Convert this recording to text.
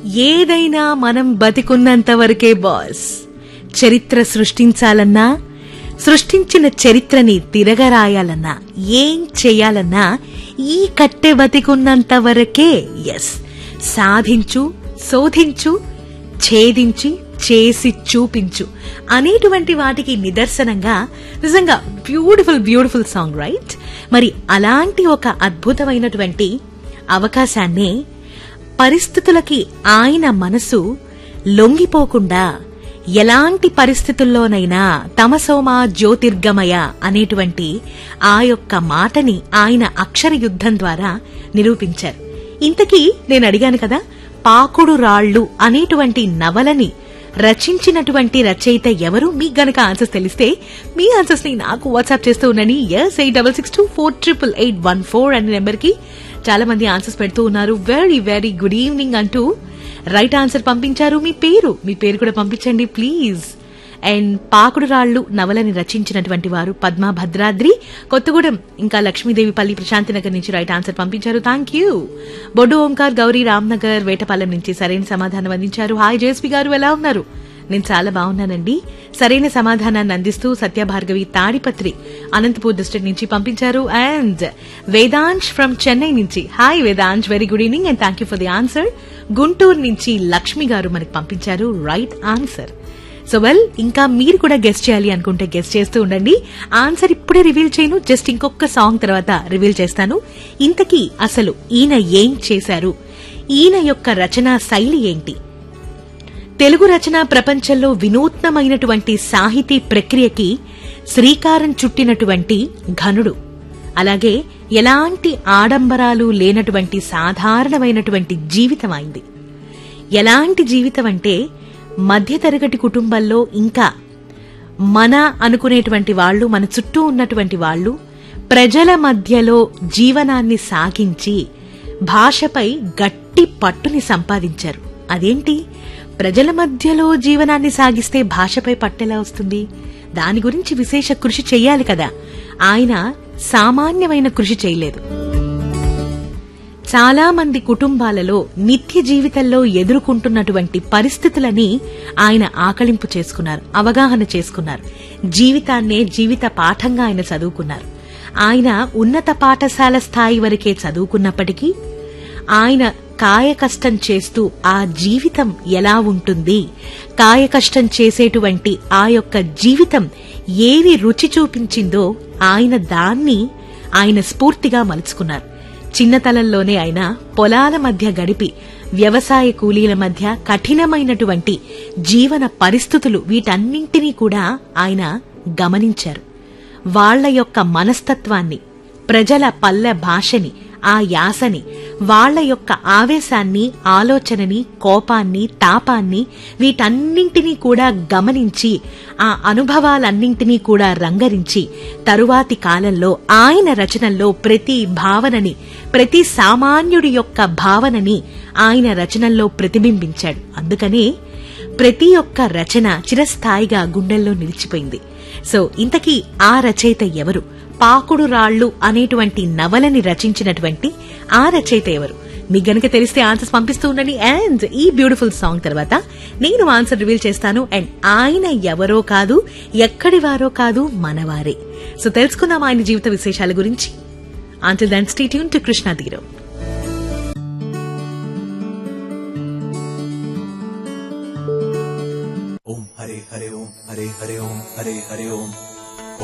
ఏదైనా మనం బతికున్నంత వరకే బాస్ చరిత్ర సృష్టించాలన్నా సృష్టించిన చరిత్రని తిరగరాయాలన్నా ఏం చేయాలన్నా ఈ కట్టె బతికున్నంత వరకే ఎస్ సాధించు శోధించు ఛేదించి చేసి చూపించు అనేటువంటి వాటికి నిదర్శనంగా నిజంగా బ్యూటిఫుల్ బ్యూటిఫుల్ సాంగ్ రైట్ మరి అలాంటి ఒక అద్భుతమైనటువంటి అవకాశాన్ని పరిస్థితులకి ఆయన మనసు లొంగిపోకుండా ఎలాంటి పరిస్థితుల్లోనైనా తమసోమా జ్యోతిర్గమయ అనేటువంటి ఆ యొక్క మాటని ఆయన అక్షర యుద్ధం ద్వారా నిరూపించారు ఇంతకీ నేను అడిగాను కదా పాకుడు రాళ్ళు అనేటువంటి నవలని రచించినటువంటి రచయిత ఎవరు మీకు గనక ఆన్సర్స్ తెలిస్తే మీ ఆన్సర్స్ ని నాకు వాట్సాప్ చేస్తూ ఉండండి S eight double six two four triple eight one four అనే నెంబర్ కి చాలా మంది ఆన్సర్స్ పెడుతూ ఉన్నారు వెరీ వెరీ గుడ్ ఈవినింగ్ అంటూ రైట్ ఆన్సర్ పంపించారు మీ పేరు మీ పేరు కూడా పంపించండి ప్లీజ్ అండ్ పాకుడు రాళ్లు నవలని రచించినటువంటి వారు పద్మా భద్రాద్రి కొత్తగూడెం ఇంకా లక్ష్మీదేవి పల్లి ప్రశాంతి నగర్ నుంచి రైట్ ఆన్సర్ పంపించారు థ్యాంక్ యూ బొడ్డు ఓంకార్ గౌరీ రామ్నగర్ వేటపాలెం నుంచి సరైన సమాధానం అందించారు హాయ్ జేఎస్పీ గారు ఎలా ఉన్నారు నేను చాలా బాగున్నానండి సరైన సమాధానాన్ని అందిస్తూ సత్యభార్గవి తాడిపత్రి అనంతపూర్ డిస్ట్రిక్ట్ నుంచి పంపించారు అండ్ వేదాంశ్ ఫ్రమ్ చెన్నై నుంచి hi Vedansh very good evening and thank you for the answer Guntur నుంచి లక్ష్మి గారు మనకి పంపించారు రైట్ ఆన్సర్ సో వెల్ ఇంకా మీరు కూడా గెస్ట్ చేయాలి అనుకుంటే గెస్ట్ చేస్తూ ఉండండి ఆన్సర్ ఇప్పుడే రివీల్ చేయను జస్ట్ ఇంకొక సాంగ్ తర్వాత రివీల్ చేస్తాను ఇంతకీ అసలు ఈయన ఏం చేశారు ఈయన యొక్క రచనా శైలి ఏంటి తెలుగు రచన ప్రపంచంలో వినూత్నమైనటువంటి సాహితీ ప్రక్రియకి శ్రీకారం చుట్టినటువంటి ఘనుడు అలాగే ఎలాంటి ఆడంబరాలు లేనటువంటి సాధారణమైనటువంటి జీవితం అయింది ఎలాంటి జీవితం అంటే మధ్యతరగతి కుటుంబంలో ఇంకా మన అనుకునేటువంటి వాళ్ళు మన చుట్టూ ఉన్నటువంటి వాళ్ళు ప్రజల మధ్యలో జీవనాన్ని సాగించి భాషపై గట్టి పట్టుని సంపాదించారు అదేంటి ప్రజల మధ్యలో జీవనాన్ని సాగిస్తే భాషపై పట్టెలా వస్తుంది దాని గురించి విశేష కృషి చెయ్యాలి కదా ఆయన సామాన్యమైన కృషి చేయలేదు చాలా మంది కుటుంబాలలో నిత్య జీవితంలో ఎదుర్కొంటున్నటువంటి పరిస్థితులని ఆయన ఆకలింపు చేసుకున్నారు అవగాహన చేసుకున్నారు జీవితాన్నే జీవిత పాఠంగా ఆయన చదువుకున్నారు ఆయన ఉన్నత పాఠశాల స్థాయి వరకే చదువుకున్నప్పటికీ ఆయన కాయకష్టం చేస్తూ ఆ జీవితం ఎలా ఉంటుంది కాయకష్టం చేసేటువంటి ఆ యొక్క జీవితం ఏవి రుచి చూపించిందో ఆయన దాన్ని ఆయన స్ఫూర్తిగా మలుచుకున్నారు చిన్నతనంలోనే ఆయన పొలాల మధ్య గడిపి వ్యవసాయ కూలీల మధ్య కఠినమైనటువంటి జీవన పరిస్థితులు వీటన్నింటినీ కూడా ఆయన గమనించారు వాళ్ల యొక్క మనస్తత్వాన్ని ప్రజల పల్లె భాషని ఆ యాసని వాళ్ల యొక్క ఆవేశాన్ని ఆలోచనని కోపాన్ని తాపాన్ని వీటన్నింటినీ కూడా గమనించి ఆ అనుభవాలన్నింటినీ కూడా రంగరించి తరువాతి కాలంలో ఆయన రచనల్లో ప్రతి భావనని ప్రతి సామాన్యుడి యొక్క భావనని ఆయన రచనల్లో ప్రతిబింబించాడు అందుకనే ప్రతి ఒక్క రచన చిరస్థాయిగా గుండెల్లో నిలిచిపోయింది సో ఇంతకీ ఆ రచయిత ఎవరు పాకుడు రాళ్లు అనేటువంటి నవలని రచించినటువంటి ఆ రచయిత ఎవరు మీకు గనుక తెలిస్తే ఆన్సర్స్ పంపిస్తూ ఉండండి అండ్ ఈ బ్యూటిఫుల్ సాంగ్ తర్వాత నేను ఆన్సర్ రివీల్ చేస్తాను అండ్ ఆయన ఎవరో కాదు ఎక్కడి వారో కాదు మనవారే సో తెలుసుకుందాం ఆయన జీవిత విశేషాల గురించి until then stay tuned to Krishna Teeram ఓం హరే హరే ఓం హరే హరే ఓం హరే హరే ఓం